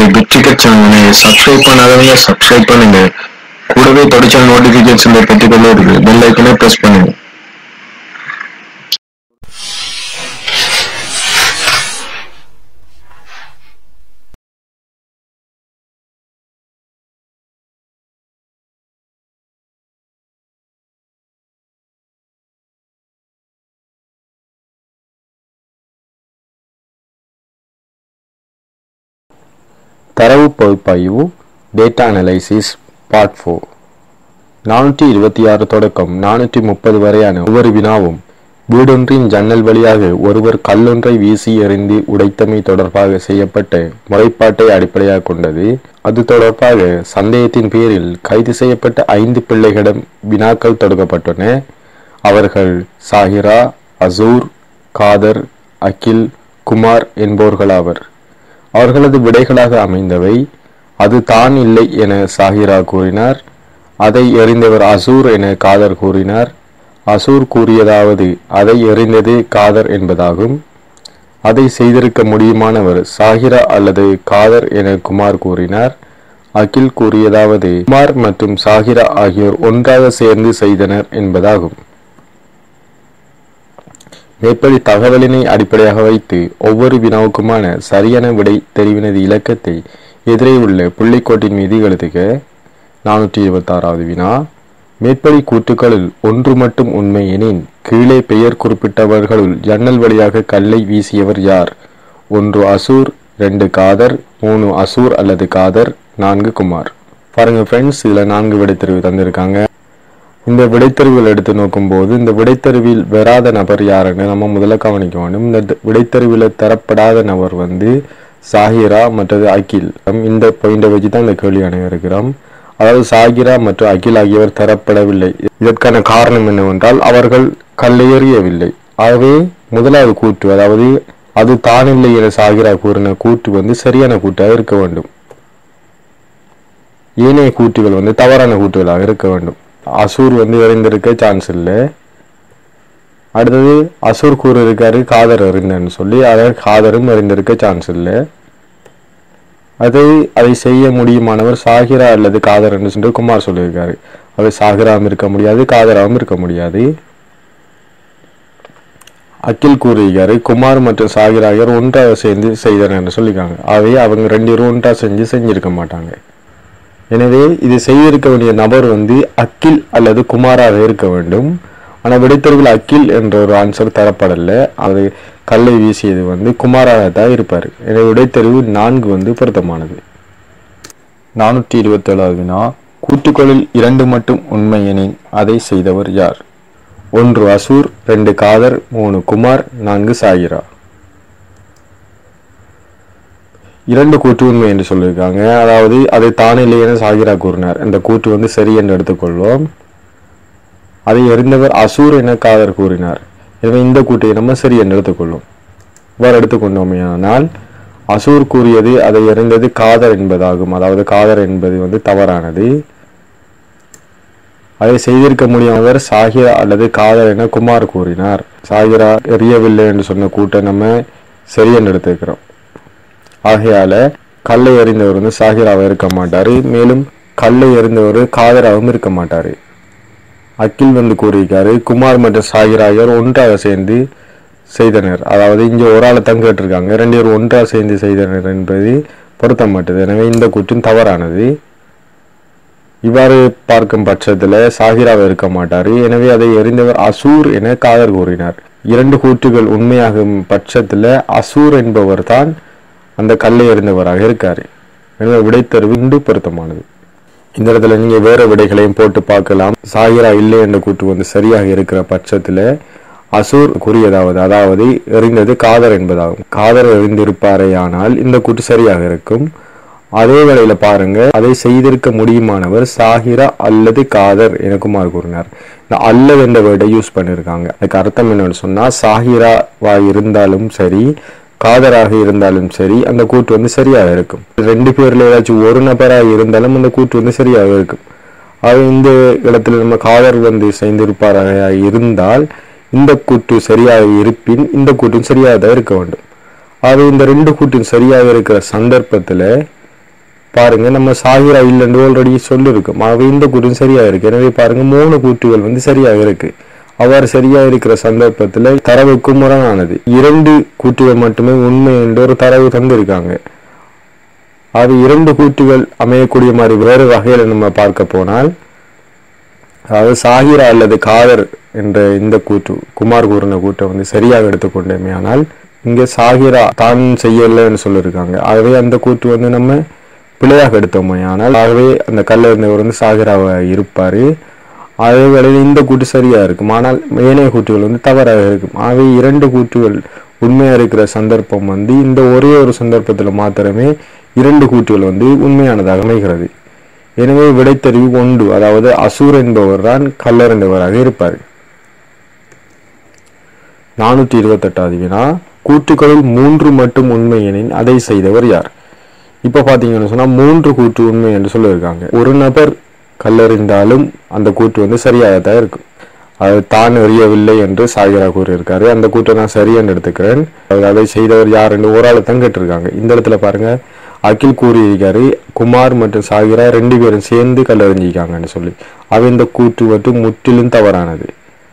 நம்மளுடைய big ticket சேனலை subscribe பண்ணாதவங்க சப்ஸ்கிரைப் பண்ணுங்க கூடவே படிச்ச நோட்டிபிகேஷன் பெற்றுக்கொண்டே இருக்கு பெல் ஐக்கனை பிரஸ் பண்ணுங்க தரவு பகுப்பாய்வு டேட்டா அனலைசிஸ் பார்ட் ஃபோர் நானூற்றி இருபத்தி ஆறு தொடக்கம் நானூற்றி முப்பது வரையான ஒவ்வொரு வினாவும் வீடொன்றின் ஜன்னல் வழியாக ஒருவர் கல்லொன்றை வீசி எறிந்து உடைத்தமை தொடர்பாக செய்யப்பட்ட முறைப்பாட்டை அடிப்படையாக கொண்டது அது தொடர்பாக சந்தேகத்தின் பேரில் கைது செய்யப்பட்ட ஐந்து பிள்ளைகளிடம் வினாக்கள் தொடுக்கப்பட்டன அவர்கள் சாஹிரா அசூர் காதர் அகில் குமார் என்போர்களாவர் அவர்களது விடைகளாக அமைந்தவை அது தான் இல்லை என சாஹிரா கூறினார் அதை எறிந்தவர் அசூர் என காதர் கூறினார் அசூர் கூறியதாவது அதை எறிந்தது காதர் என்பதாகும் அதை செய்திருக்க முடியுமானவர் சாஹிரா அல்லது காதர் என குமார் கூறினார் அகில் கூறியதாவது குமார் மற்றும் சாஹிரா ஆகியோர் ஒன்றாக சேர்ந்து செய்தனர் என்பதாகும் மேற்படி தகவலினை அடிப்படையாக வைத்து ஒவ்வொரு வினாவுக்குமான சரியான விடை தெரிவினது இலக்கத்தை எதிரே உள்ள புள்ளிக்கோட்டின் மீது எழுதுக நானூற்றி இருபத்தாறாவது வினா மேற்படி கூற்றுக்களில் ஒன்று மட்டும் உண்மை எனின் கீழே பெயர் குறிப்பிட்டவர்களுள் ஜன்னல் வழியாக கல்லை வீசியவர் யார் ஒன்று அசூர் ரெண்டு காதர் மூணு அசூர் அல்லது காதர் நான்கு குமார் பாருங்க ஃப்ரெண்ட்ஸ் இதுல நான்கு விடை தெரிவு தந்திருக்காங்க இந்த விடைத்தறிவில் எடுத்து நோக்கும்போது இந்த விடைத்தறிவில் வராத நபர் யாருன்னு நம்ம முதல்ல கவனிக்க வேண்டும் இந்த விடைத்தறிவில் தரப்படாத நபர் வந்து சாஹிரா மற்றது அகில் இந்த பாயிண்டை வச்சு தான் இந்த கேள்வி அனைவருக்கிறோம் அதாவது சாகிரா மற்றும் அகில் ஆகியவர் தரப்படவில்லை இதற்கான காரணம் என்னவென்றால் அவர்கள் கல்லையறியவில்லை ஆகவே முதலாவது கூற்று அதாவது அது தானில்லை என சாகிரா கூறின கூற்று வந்து சரியான கூட்டாக இருக்க வேண்டும் ஏனைய கூற்றுகள் வந்து தவறான கூற்றுகளாக இருக்க வேண்டும் அசூர் வந்து இறந்திருக்க சான்ஸ் இல்லை அடுத்தது அசூர் கூறு இருக்காரு காதர் அறிந்தன்னு சொல்லி அதை காதரும் அறிந்திருக்க சான்ஸ் இல்லை அதை அதை செய்ய முடியுமானவர் சாகிரா அல்லது காதர் என்று சொல்லி குமார் சொல்லியிருக்காரு அது சாகிராவும் இருக்க முடியாது காதராவும் இருக்க முடியாது அகில் கூறுகிறாரு குமார் மற்றும் சாகிரா ஆகியோர் ஒன்றாக சேர்ந்து செய்தனர் என்று சொல்லியிருக்காங்க ஆகவே அவங்க ரெண்டு பேரும் ஒன்றாக செஞ்சு செஞ்சிருக்க மாட்டாங்க எனவே இது செய்திருக்க வேண்டிய நபர் வந்து அக்கில் அல்லது குமாராக இருக்க வேண்டும் ஆனால் விடைத்தறிவில் அக்கில் என்ற ஒரு ஆன்சர் தரப்படல அது கல்லை வீசியது வந்து குமாராக தான் இருப்பார் எனவே விடைத்தறிவு நான்கு வந்து பொருத்தமானது நானூற்றி இருபத்தேழாவது வினா கூட்டுக்களில் இரண்டு மட்டும் உண்மை எனின் அதை செய்தவர் யார் ஒன்று அசூர் ரெண்டு காதர் மூணு குமார் நான்கு சாகிரா இரண்டு கூற்று உண்மை என்று சொல்லியிருக்காங்க அதாவது அதை தானில்லை என சாகிரா கூறினார் இந்த கூற்று வந்து சரி என்று எடுத்துக்கொள்வோம் அதை எறிந்தவர் அசூர் என காதர் கூறினார் எனவே இந்த கூட்டை நம்ம சரி என்று எடுத்துக்கொள்வோம் இவ்வாறு எடுத்துக்கொண்டோமையானால் அசூர் கூறியது அதை எறிந்தது காதர் என்பதாகும் அதாவது காதர் என்பது வந்து தவறானது அதை செய்திருக்க முடியாதவர் சாகிரா அல்லது காதர் என குமார் கூறினார் சாகிரா எறியவில்லை என்று சொன்ன கூட்டை நம்ம சரி என்று எடுத்துக்கிறோம் ஆகையால கல்லை எறிந்தவர் வந்து சாகிராவை இருக்க மாட்டாரு மேலும் கல்லை எறிந்தவர் காதராகவும் இருக்க மாட்டாரு அக்கில் வந்து கூறியிருக்காரு குமார் மற்றும் சாகிரா ஆகியோர் ஒன்றாக சேர்ந்து செய்தனர் அதாவது இங்கே ஒரு ஆளை தான் கேட்டிருக்காங்க ரெண்டு பேர் ஒன்றாக சேர்ந்து செய்தனர் என்பது பொருத்த மாட்டது எனவே இந்த கூற்றும் தவறானது இவ்வாறு பார்க்கும் பட்சத்தில் சாகிராவை இருக்க மாட்டார் எனவே அதை எறிந்தவர் அசூர் என காதர் கூறினார் இரண்டு கூற்றுகள் உண்மையாகும் பட்சத்தில் அசூர் என்பவர் தான் அந்த கல்லை எறிந்தவராக இருக்காரு எனவே விடைத்தருவு இண்டு பொருத்தமானது இந்த இடத்துல நீங்க வேற விடைகளையும் போட்டு பார்க்கலாம் சாகிரா இல்லை என்ற கூற்று வந்து சரியாக இருக்கிற பட்சத்துல அசூர் கூறியதாவது அதாவது எறிந்தது காதர் என்பதாகும் காதர் எறிந்திருப்பாரே ஆனால் இந்த கூற்று சரியாக இருக்கும் அதே வேளையில பாருங்க அதை செய்திருக்க முடியுமானவர் சாகிரா அல்லது காதர் என குமார் கூறினார் இந்த அல்லது என்ற வேர்டை யூஸ் பண்ணியிருக்காங்க அதுக்கு அர்த்தம் என்னன்னு சொன்னா சாகிராவா இருந்தாலும் சரி காதராக இருந்தாலும் சரி அந்த கூற்று வந்து சரியாக இருக்கும் ரெண்டு பேர்ல ஏதாச்சும் ஒரு நபராக இருந்தாலும் அந்த கூற்று வந்து சரியாக இருக்கும் ஆக இந்த இடத்துல நம்ம காதர் வந்து செய்திருப்பாராக இருந்தால் இந்த கூற்று சரியாக இருப்பின் இந்த கூற்றும் சரியாக தான் இருக்க வேண்டும் ஆக இந்த ரெண்டு கூற்றும் சரியாக இருக்கிற சந்தர்ப்பத்தில் பாருங்க நம்ம சாகிரா இல்லைன்னு ஆல்ரெடி சொல்லியிருக்கோம் ஆகவே இந்த கூட்டும் சரியா இருக்கு எனவே பாருங்க மூணு கூட்டுகள் வந்து சரியாக இருக்கு அவ்வாறு சரியா இருக்கிற சந்தர்ப்பத்துல தரவுக்கு முரணானது இரண்டு கூட்டுகள் மட்டுமே உண்மை என்று ஒரு தரவு தந்திருக்காங்க அது இரண்டு கூட்டுகள் அமையக்கூடிய மாதிரி வேறு வகையில நம்ம பார்க்க போனால் அதாவது சாகிரா அல்லது காதர் என்ற இந்த கூற்று குமார் கூறின கூட்டை வந்து சரியாக எடுத்துக்கொண்டோமே ஆனால் இங்க சாகிரா தான் செய்யலைன்னு சொல்லியிருக்காங்க ஆகவே அந்த கூற்று வந்து நம்ம பிழையாக எடுத்தோமே ஆனால் ஆகவே அந்த கல்லறிந்தவர் வந்து சாகிராவா இருப்பாரு அதே வேளையில் இந்த கூட்டு சரியா இருக்கும் ஆனால் ஏனைய கூற்றுகள் வந்து தவறாக இருக்கும் ஆகவே இரண்டு கூற்றுகள் உண்மையா இருக்கிற சந்தர்ப்பம் வந்து இந்த ஒரே ஒரு சந்தர்ப்பத்துல மாத்திரமே இரண்டு கூற்றுகள் வந்து உண்மையானதாக அமைகிறது எனவே விடைத்தறிவு ஒன்று அதாவது அசூர் என்பவர் தான் கல்லறிந்தவராக இருப்பார் நானூற்றி இருபத்தெட்டாவது வினா கூற்றுக்களில் மூன்று மட்டும் உண்மை எனின் அதை செய்தவர் யார் இப்ப பாத்தீங்கன்னு சொன்னா மூன்று கூற்று உண்மை என்று சொல்லியிருக்காங்க ஒரு நபர் கல்லறிந்தாலும் அந்த கூற்று வந்து சரியாகத்தான் இருக்கும் அது தான் எறியவில்லை என்று சாகிரா கூறியிருக்காரு அந்த கூற்றை நான் சரி என்று எடுத்துக்கிறேன் அதாவது அதை செய்தவர் யார் என்று ஒரு ஆளு தான் கேட்டிருக்காங்க இந்த இடத்துல பாருங்க அகில் கூறியிருக்காரு குமார் மற்றும் சாகிரா ரெண்டு பேரும் சேர்ந்து கல்லறிஞ்சிருக்காங்கன்னு சொல்லி அவ இந்த கூற்று வந்து முற்றிலும் தவறானது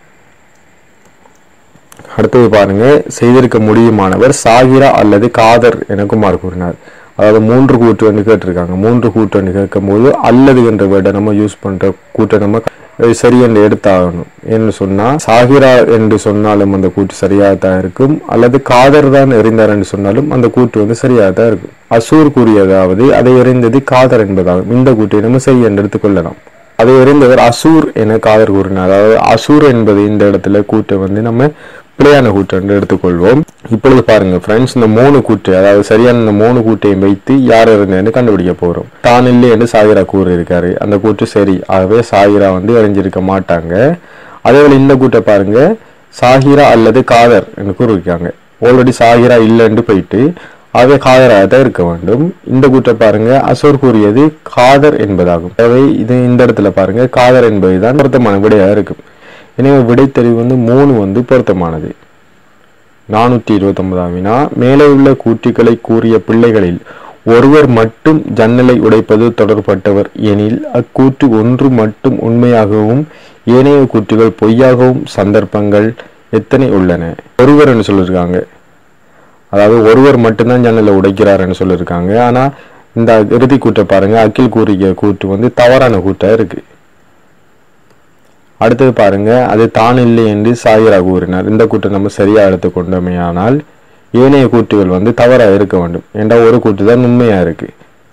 அடுத்தது பாருங்க செய்திருக்க முடியுமானவர் சாகிரா அல்லது காதர் என குமார் கூறினார் அதாவது மூன்று கூற்று வந்து கேட்டிருக்காங்க மூன்று கூற்று வந்து கேட்கும்போது அல்லது என்ற வேர்டை நம்ம யூஸ் பண்ற கூற்றை நம்ம சரி என்று எடுத்தாகணும் என்று சொன்னா சாகிரா என்று சொன்னாலும் அந்த கூற்று சரியாகத்தான் இருக்கும் அல்லது காதர் தான் எறிந்தார் என்று சொன்னாலும் அந்த கூற்று வந்து சரியாகத்தான் இருக்கும் அசூர் கூறியதாவது அதை எறிந்தது காதர் என்பதாகும் இந்த கூற்றை நம்ம சரி என்று எடுத்துக்கொள்ளலாம் அதை எறிந்தவர் அசூர் என காதர் கூறினார் அதாவது அசூர் என்பது இந்த இடத்துல கூற்றை வந்து நம்ம பிழையான கூற்று என்று எடுத்துக்கொள்வோம் இப்பொழுது பாருங்க ஃப்ரெண்ட்ஸ் இந்த மூணு கூற்று அதாவது சரியான இந்த மூணு கூட்டையும் வைத்து யார் இருந்தேன்னு கண்டுபிடிக்க போறோம் தான் இல்லை என்று சாகிரா கூறியிருக்காரு அந்த கூற்று சரி ஆகவே சாகிரா வந்து அறிஞ்சிருக்க மாட்டாங்க அதேபோல இந்த கூட்டை பாருங்க சாகிரா அல்லது காதர் என்று கூறியிருக்காங்க ஆல்ரெடி சாகிரா இல்லைன்னு போயிட்டு ஆகவே காதராக தான் இருக்க வேண்டும் இந்த கூற்றை பாருங்க அசோர் கூறியது காதர் என்பதாகும் ஆகவே இது இந்த இடத்துல பாருங்க காதர் என்பதுதான் பொருத்தமான விடையாக இருக்கும் எனவே விடைத்தறிவு வந்து மூணு வந்து பொருத்தமானது நானூற்றி இருபத்தி ஒன்பதாம் வினா மேலே உள்ள கூற்றுக்களை கூறிய பிள்ளைகளில் ஒருவர் மட்டும் ஜன்னலை உடைப்பது தொடர்பட்டவர் எனில் அக்கூற்று ஒன்று மட்டும் உண்மையாகவும் ஏனைய கூற்றுகள் பொய்யாகவும் சந்தர்ப்பங்கள் எத்தனை உள்ளன ஒருவர் என்று சொல்லியிருக்காங்க அதாவது ஒருவர் மட்டும்தான் ஜன்னலை உடைக்கிறாருன்னு சொல்லியிருக்காங்க ஆனா இந்த இறுதி கூற்றை பாருங்க அகில் கூறிய கூற்று வந்து தவறான கூற்றா இருக்கு அடுத்தது பாருங்க அது தான் இல்லை என்று சாயிரா கூறினார் இந்த கூற்றை நம்ம சரியா எடுத்துக்கொண்டோமே ஆனால் ஏனைய கூற்றுகள் வந்து தவறா இருக்க வேண்டும் ஏண்டா ஒரு கூற்று தான் உண்மையா இருக்கு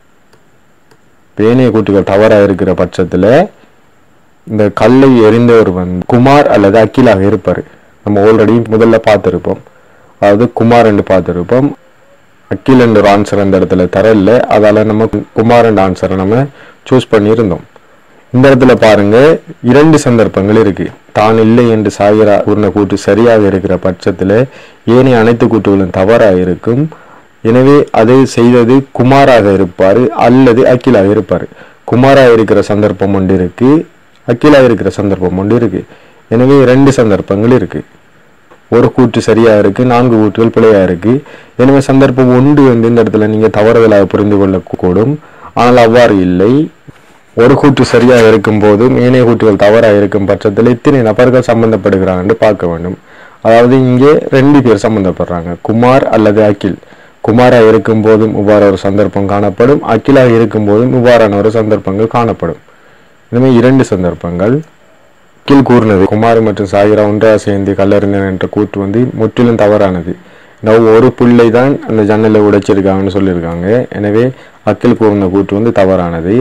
இப்ப ஏனைய கூற்றுகள் தவறா இருக்கிற பட்சத்துல இந்த கல்லை எறிந்தவர் வந்து குமார் அல்லது அகிலாக இருப்பாரு நம்ம ஆல்ரெடி முதல்ல பார்த்திருப்போம் அதாவது குமார் என்று பார்த்திருப்போம் அகில் என்ற ஒரு ஆன்சர் அந்த இடத்துல தரல அதால நம்ம குமார் என்ற ஆன்சரை நம்ம சூஸ் பண்ணியிருந்தோம் இந்த இடத்துல பாருங்க இரண்டு சந்தர்ப்பங்கள் இருக்கு தான் இல்லை என்று சாகிரா கூறின கூற்று சரியாக இருக்கிற பட்சத்துல ஏனைய அனைத்து கூற்றுகளும் தவறாக இருக்கும் எனவே அதை செய்தது குமாராக இருப்பாரு அல்லது அகிலாக இருப்பாரு குமாரா இருக்கிற சந்தர்ப்பம் ஒன்று இருக்கு அகிலா இருக்கிற சந்தர்ப்பம் ஒன்று இருக்கு எனவே ரெண்டு சந்தர்ப்பங்கள் இருக்கு ஒரு கூற்று சரியா இருக்கு நான்கு கூற்றுகள் பிழையா இருக்கு எனவே சந்தர்ப்பம் ஒன்று வந்து இந்த இடத்துல நீங்க தவறுதலாக புரிந்து கொள்ளக்கூடும் ஆனால் அவ்வாறு இல்லை ஒரு கூற்று சரியாக இருக்கும் போதும் ஏனைய கூற்றுகள் தவறாக இருக்கும் பட்சத்தில் இத்தனை நபர்கள் சம்பந்தப்படுகிறாங்கன்னு பார்க்க வேண்டும் அதாவது இங்கே ரெண்டு பேர் சம்பந்தப்படுறாங்க குமார் அல்லது அகில் குமாரா இருக்கும் போதும் இவ்வாறு ஒரு சந்தர்ப்பம் காணப்படும் அகிலாக இருக்கும் போதும் இவ்வாறான ஒரு சந்தர்ப்பங்கள் காணப்படும் இதுமே இரண்டு சந்தர்ப்பங்கள் அகில் கூறினது குமார் மற்றும் சாகிரா ஒன்றாக சேர்ந்து கல்லறிந்தனர் என்ற கூற்று வந்து முற்றிலும் தவறானது நவ் ஒரு பிள்ளை தான் அந்த ஜன்னலை உடைச்சிருக்காங்கன்னு சொல்லியிருக்காங்க எனவே அக்கில் கூறின கூற்று வந்து தவறானது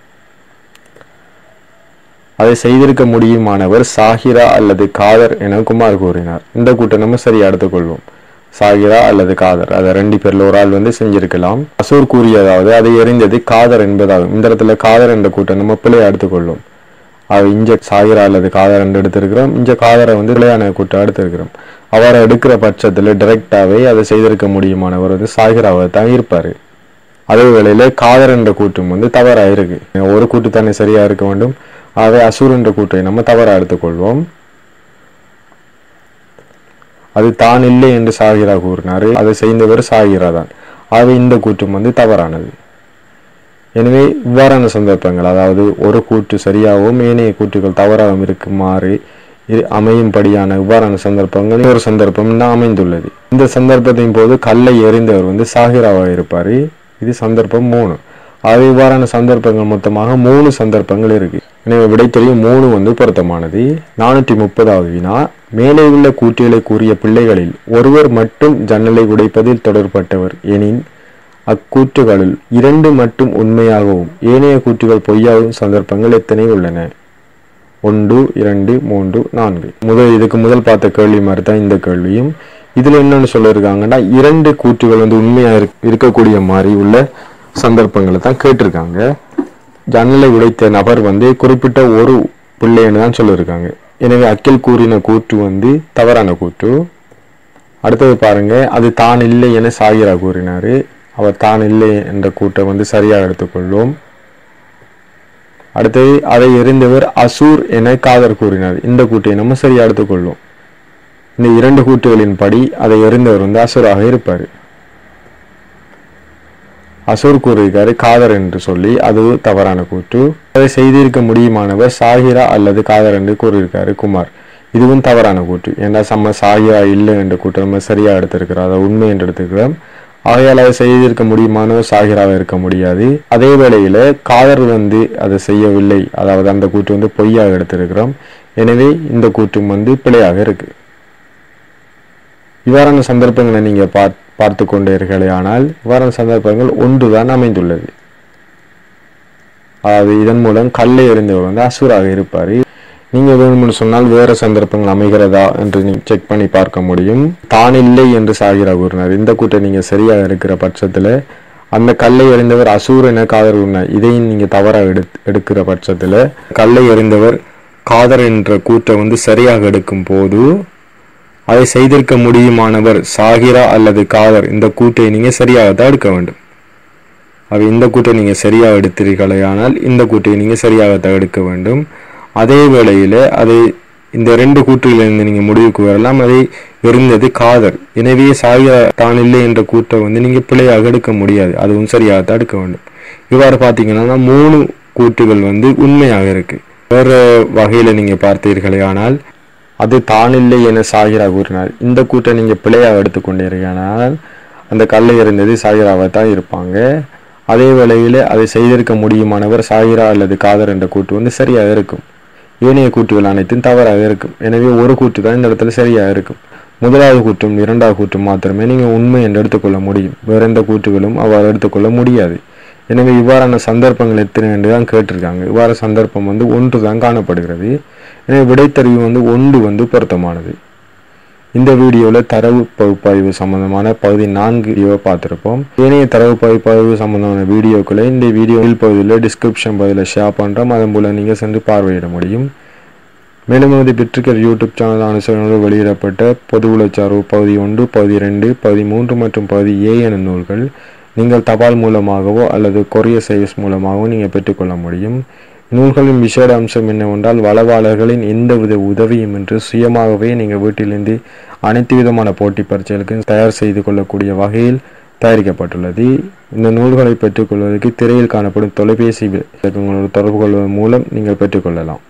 அதை செய்திருக்க முடியுமானவர் சாகிரா அல்லது காதர் என குமார் கூறினார் இந்த கூட்டை நம்ம சரியா எடுத்துக்கொள்வோம் சாகிரா அல்லது காதர் அதை ரெண்டு பேர்ல ஒரு ஆள் வந்து செஞ்சிருக்கலாம் அசூர் கூறியதாவது அதை எறிந்தது காதர் என்பதாகும் இந்த இடத்துல காதர் என்ற கூட்டை நம்ம பிள்ளையா எடுத்துக்கொள்வோம் அது இஞ்ச சாகிரா அல்லது காதர் என்று எடுத்திருக்கிறோம் இஞ்ச காதரை வந்து பிள்ளையான கூட்டம் எடுத்திருக்கிறோம் அவரை எடுக்கிற பட்சத்துல டைரக்டாவே அதை செய்திருக்க முடியுமானவர் வந்து சாகிராவை தான் இருப்பாரு அதே வேளையில காதர் என்ற கூட்டும் வந்து தவறா இருக்கு ஒரு கூட்டு தானே சரியா இருக்க வேண்டும் ஆகவே அசூர் என்ற கூட்டை நம்ம தவறா எடுத்துக்கொள்வோம் அது தான் இல்லை என்று சாகிரா கூறினாரு அதை செய்தவர் சாகிரா தான் ஆகவே இந்த கூட்டம் வந்து தவறானது எனவே இவ்வாறான சந்தர்ப்பங்கள் அதாவது ஒரு கூற்று சரியாகவும் ஏனைய கூற்றுகள் தவறாகவும் இருக்குமாறு இரு- அமையும்படியான இவ்வாறான சந்தர்ப்பங்கள் ஒரு சந்தர்ப்பம் தான் அமைந்துள்ளது இந்த சந்தர்ப்பத்தின் போது கல்லை எறிந்தவர் வந்து சாகிராவாக இருப்பார் இது சந்தர்ப்பம் மூணு ஆகவே இவ்வாறான சந்தர்ப்பங்கள் மொத்தமாக மூணு சந்தர்ப்பங்கள் இருக்கு எனவே விடை தெரியும் மூணு வந்து பொருத்தமானது நானூற்றி முப்பதாவது வினா மேலே உள்ள கூற்றுகளை கூறிய பிள்ளைகளில் ஒருவர் மட்டும் ஜன்னலை உடைப்பதில் தொடர்பட்டவர் எனின் அக்கூற்றுகளில் இரண்டு மட்டும் உண்மையாகவும் ஏனைய கூற்றுகள் பொய்யாகவும் சந்தர்ப்பங்கள் எத்தனை உள்ளன ஒன்று இரண்டு மூன்று நான்கு முதல் இதுக்கு முதல் பார்த்த கேள்வி மாதிரி தான் இந்த கேள்வியும் இதுல என்னன்னு சொல்லியிருக்காங்கன்னா இரண்டு கூற்றுகள் வந்து உண்மையா இருக்- இருக்கக்கூடிய மாதிரி உள்ள சந்தர்ப்பங்களை தான் கேட்டிருக்காங்க ஜன்னலை உடைத்த நபர் வந்து குறிப்பிட்ட ஒரு பிள்ளைன்னு தான் சொல்லியிருக்காங்க எனவே அக்கில் கூறின கூற்று வந்து தவறான கூற்று அடுத்தது பாருங்க அது தான் இல்லை என சாகிரா கூறினாரு அவர் தான் இல்லை என்ற கூற்றை வந்து சரியாக எடுத்துக்கொள்வோம் அடுத்தது அதை எறிந்தவர் அசூர் என காதர் கூறினார் இந்த கூட்டை நம்ம சரியா எடுத்துக்கொள்வோம் இந்த இரண்டு கூற்றுகளின் படி அதை எறிந்தவர் வந்து அசுராக இருப்பார் அசூர் கூறுகிறாரு காதர் என்று சொல்லி அது தவறான கூற்று அதை செய்திருக்க முடியுமானவர் சாகிரா அல்லது காதர் என்று கூறியிருக்காரு குமார் இதுவும் தவறான கூற்று ஏன்னா சம்ம சாகிரா இல்லை என்ற கூற்று நம்ம சரியா எடுத்திருக்கிறோம் அதை உண்மை என்று எடுத்துக்கிறோம் ஆகையால் அதை செய்திருக்க முடியுமானவர் சாகிராக இருக்க முடியாது அதே வேளையில காதர் வந்து அதை செய்யவில்லை அதாவது அந்த கூற்று வந்து பொய்யாக எடுத்திருக்கிறோம் எனவே இந்த கூற்றும் வந்து பிழையாக இருக்கு இவ்வாறான சந்தர்ப்பங்களை நீங்க பார் பார்த்து கொண்டீர்களே ஆனால் இவ்வாறான சந்தர்ப்பங்கள் ஒன்றுதான் அமைந்துள்ளது அதாவது இதன் மூலம் கல்லை எறிந்தவர் வந்து அசுராக இருப்பார் நீங்க வேணும்னு சொன்னால் வேற சந்தர்ப்பங்கள் அமைகிறதா என்று நீங்க செக் பண்ணி பார்க்க முடியும் தான் இல்லை என்று சாகிரா கூறினார் இந்த கூட்டை நீங்க சரியாக இருக்கிற பட்சத்துல அந்த கல்லை எறிந்தவர் அசூர் என காதர் கூறினார் இதையும் நீங்க தவறாக எடு எடுக்கிற பட்சத்துல கல்லை எறிந்தவர் காதர் என்ற கூற்றை வந்து சரியாக எடுக்கும் போது அதை செய்திருக்க முடியுமானவர் சாகிரா அல்லது காதர் இந்த கூட்டை நீங்க சரியாக தான் எடுக்க வேண்டும் அவை இந்த கூட்டை நீங்க சரியாக எடுத்தீர்களேயானால் இந்த கூட்டை நீங்க சரியாக தான் எடுக்க வேண்டும் அதே வேளையில அதை இந்த ரெண்டு கூற்றுகளிலிருந்து நீங்க முடிவுக்கு வரலாம் அதை எறிந்தது காதர் எனவே சாகிரா தான் இல்லை என்ற கூற்றை வந்து நீங்க பிழையாக எடுக்க முடியாது அதுவும் சரியாக தான் எடுக்க வேண்டும் இவ்வாறு பார்த்தீங்கன்னா மூணு கூற்றுகள் வந்து உண்மையாக இருக்கு வேற வகையில நீங்க பார்த்தீர்களே ஆனால் அது தானில்லை என சாகிரா கூறினார் இந்த கூற்றை நீங்க பிழையாக எடுத்துக்கொண்டீர்களானால் அந்த கல்லை எறிந்தது சாகிராவை தான் இருப்பாங்க அதே வேளையில் அதை செய்திருக்க முடியுமானவர் சாகிரா அல்லது காதர் என்ற கூற்று வந்து சரியாக இருக்கும் ஏனைய கூற்றுகள் அனைத்தும் தவறாக இருக்கும் எனவே ஒரு கூற்று தான் இந்த இடத்துல சரியாக இருக்கும் முதலாவது கூற்றும் இரண்டாவது கூற்றும் மாத்திரமே நீங்க உண்மை என்று எடுத்துக்கொள்ள முடியும் வேற எந்த கூற்றுகளும் அவ்வாறு எடுத்துக்கொள்ள முடியாது எனவே இவ்வாறான சந்தர்ப்பங்கள் எத்தனை என்று தான் கேட்டிருக்காங்க இவ்வாறு சந்தர்ப்பம் வந்து ஒன்று தான் காணப்படுகிறது எனவே விடைத்தறிவு வந்து ஒன்று வந்து பொருத்தமானது இந்த வீடியோவில் தரவு பகுப்பாய்வு சம்பந்தமான பகுதி நான்கு வீடியோவை பார்த்துருப்போம் ஏனைய தரவு பகுப்பாய்வு சம்பந்தமான வீடியோக்களை இந்த வீடியோவில் பகுதியில் டிஸ்கிரிப்ஷன் பகுதியில் ஷேர் பண்ணுறோம் அதன் மூலம் நீங்கள் சென்று பார்வையிட முடியும் மேலும் நமது பிட்ரிக்கர் யூடியூப் சேனல் அனுசரணோடு வெளியிடப்பட்ட பொது உளச்சார்பு பகுதி ஒன்று பகுதி ரெண்டு பகுதி மூன்று மற்றும் பகுதி ஏ என நூல்கள் நீங்கள் தபால் மூலமாகவோ அல்லது கொரியர் சர்வீஸ் மூலமாகவோ நீங்கள் பெற்றுக்கொள்ள முடியும் நூல்களின் விசேட அம்சம் என்னவென்றால் வளவாளர்களின் எந்தவித உதவியும் என்று சுயமாகவே நீங்கள் வீட்டிலிருந்து அனைத்து விதமான போட்டி பரீட்சைகளுக்கும் தயார் செய்து கொள்ளக்கூடிய வகையில் தயாரிக்கப்பட்டுள்ளது இந்த நூல்களை பெற்றுக்கொள்வதற்கு திரையில் காணப்படும் தொலைபேசி இலக்கங்களோடு தொடர்பு கொள்வதன் மூலம் நீங்கள் பெற்றுக்கொள்ளலாம்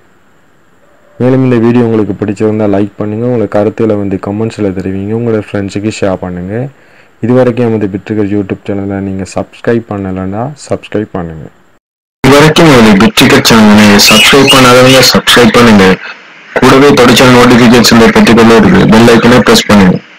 மேலும் இந்த வீடியோ உங்களுக்கு பிடிச்சிருந்தால் லைக் பண்ணுங்க உங்களோட கருத்துக்களை வந்து கமெண்ட்ஸில் தெரிவிங்க உங்களோட ஃப்ரெண்ட்ஸுக்கு ஷேர் பண்ணுங்க இதுவரைக்கும் நமது பிட்ரிகர் யூடியூப் சேனலை நீங்கள் சப்ஸ்கிரைப் பண்ணலைன்னா சப்ஸ்கிரைப் பண்ணுங்க இதுவரைக்கும் ஒரு பிட்ரிக்கட் சேனலை சப்ஸ்கிரைப் பண்ணாதவங்க சப்ஸ்கிரைப் பண்ணுங்க கூடவே படிச்ச நோட்டிபிகேஷன் பெற்றுக்கொள்ள இருக்கு பெல் ஐக்கனை பிரஸ் பண்ணுங்க